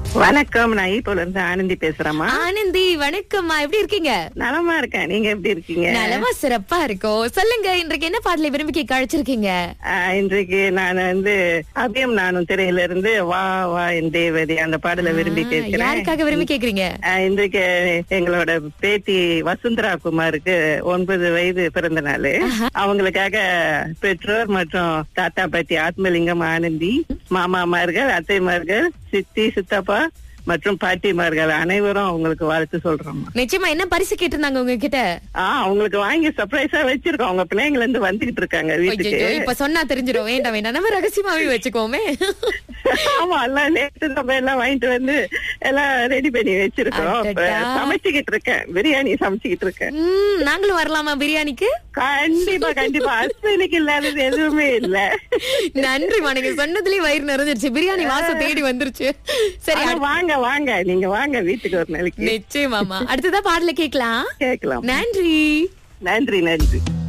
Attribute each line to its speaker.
Speaker 1: வணக்கம் நான் ஈப்போல இருந்து ஆனந்தி பேசுறேம்மா
Speaker 2: ஆனந்தி வணக்கம்மா எப்படி இருக்கீங்க
Speaker 1: நலமா இருக்கேன் நீங்க எப்படி இருக்கீங்க
Speaker 2: நலமா சிறப்பா இருக்கோம் சொல்லுங்க இன்றைக்கு என்ன பாடலை விரும்பி கேட்க அழைச்சிருக்கீங்க
Speaker 1: ஆஹ், இன்றைக்கு நான் வந்து அபியம் நானும் திரையில இருந்து வா வா என் தேவதி அந்த பாடலை விரும்பி
Speaker 2: ஆ,
Speaker 1: கேட்கிறேன்
Speaker 2: யாருக்காக விரும்பி கேக்குறீங்க
Speaker 1: ஆஹ், இன்றைக்கு எங்களோட பேத்தி வசுந்தரா குமாருக்கு ஒன்பது வயது பிறந்த நாள் அவங்களுக்காக பெற்றோர் மற்றும் தாத்தா பாட்டி ஆத்மலிங்கம் ஆனந்தி மாமாமார்கள் அத்தைமார்கள் சித்தி சித்தப்பா மற்றும் பாட்டிமார்கள் அனைவரும் அவங்களுக்கு வாழ்த்து சொல்றோம்
Speaker 2: நிச்சயமா என்ன பரிசு கேட்டிருந்தாங்க உங்ககிட்ட
Speaker 1: ஆஹ் அவங்களுக்கு வாங்கி சர்ப்ரைஸா வச்சிருக்கோம் அவங்க பிள்ளைங்கள இருந்து வந்துகிட்டு இருக்காங்க வீட்டுக்கு
Speaker 2: ஐயோ இப்ப சொன்னா தெரிஞ்சிடும் வேண்டாம் வேண்டாம் நம்ம ரகசியமாவே வச்சுக்கோமே
Speaker 1: ஆமா எல்லாம் நேற்று நம்ம எல்லாம் வாங்கிட்டு வந்து எல்லாம் ரெடி பண்ணி வச்சிருக்கோம் இப்ப
Speaker 2: அடடா.
Speaker 1: சமைச்சுக்கிட்டு இருக்கேன் பிரியாணி சமைச்சுக்கிட்டு இருக்கேன்
Speaker 2: ம், நாங்களும் வரலாமா பிரியாணிக்கு
Speaker 1: கண்டிப்பா கண்டிப்பா அஸ்வினிக்கு இல்லாதது எதுவுமே இல்ல
Speaker 2: நன்றிமா நீங்க சொன்னதுலயே வயிறு நிறைஞ்சிருச்சு பிரியாணி வாசம் தேடி வந்துருச்சு சரி
Speaker 1: ஆனா வாங்க வாங்க நீங்க வாங்க வீட்டுக்கு ஒரு நாளைக்கு
Speaker 2: நிச்சயமாமா அடுத்ததா பாடல கேக்கலாம்
Speaker 1: கேட்கலாம்
Speaker 2: நன்றி
Speaker 1: நன்றி நன்றி